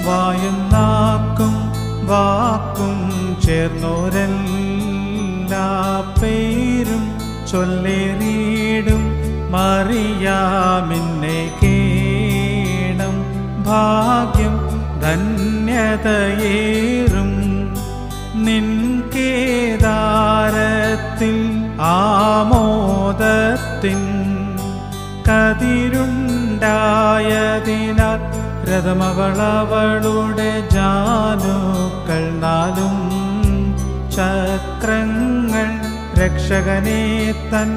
വായും നാക്കും വാക്കും ചേർന്നോരെല്ലാ പേരും ചൊല്ലേറിയിടും മറിയാമിന്നെ കേണം ഭാഗ്യം ധന്യതയേറും നിൻ കേദാരത്തിൽ ആമോദത്തിൻ കതിരുണ്ടായതിനാൽ രഥമവളവളുടെ ജാനുക്കൾ നാലും ചക്രങ്ങൾ രക്ഷകനെ തൻ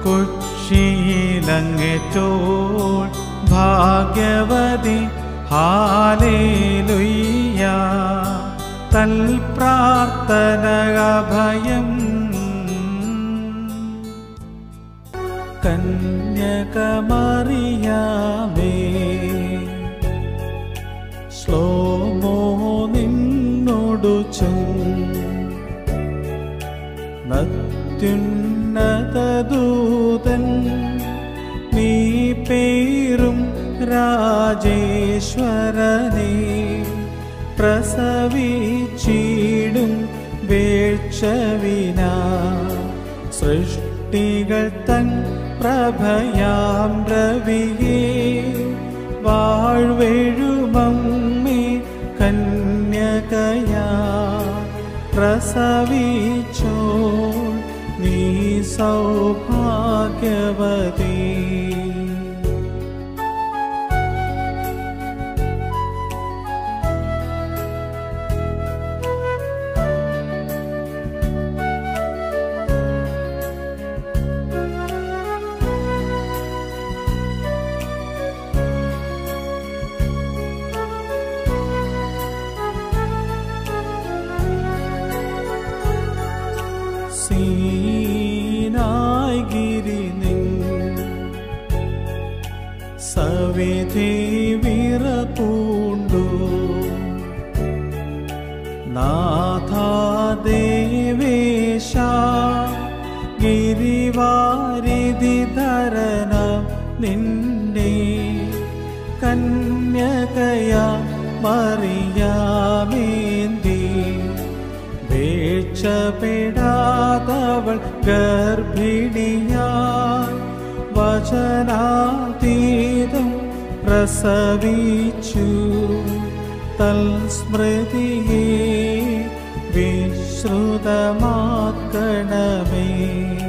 കൊച്ചിയിലങ്ങേറ്റോൾ ഭാഗ്യവതി ഹാലേലുയ്യ തൽ പ്രാർത്ഥന അഭയം കന്യകമറിയാമേ ശ്ലോമോ നിന്നോടു നത്യുന്നതദൂതൻ നീ പേരും രാജേശ്വരനെ പ്രസവിച്ചിടും വീഴ്ചവിന സൃഷ്ടികൾ തൻ പ്രഭയാം രവിയേ വാഴ്വെഴുമമ്മേ കന്യകയാ പ്രസവിച്ചോ നീ സൗഭാഗ്യവതീ സീനായിഗിരി നിൻ സവിധി വിറപൂണ്ടു നാഥാദേവേശ ഗിരിവാരിധി ധരന നിന്നെ കന്യകയ മറിയാമേന്തി വീഴ്ചപ്പെടാതവൾ ഗർഭിണിയായി വചനാതീതം പ്രസവിച്ചു തൽസ്മൃതിയെ വിശ്രുതമാക്കണമേ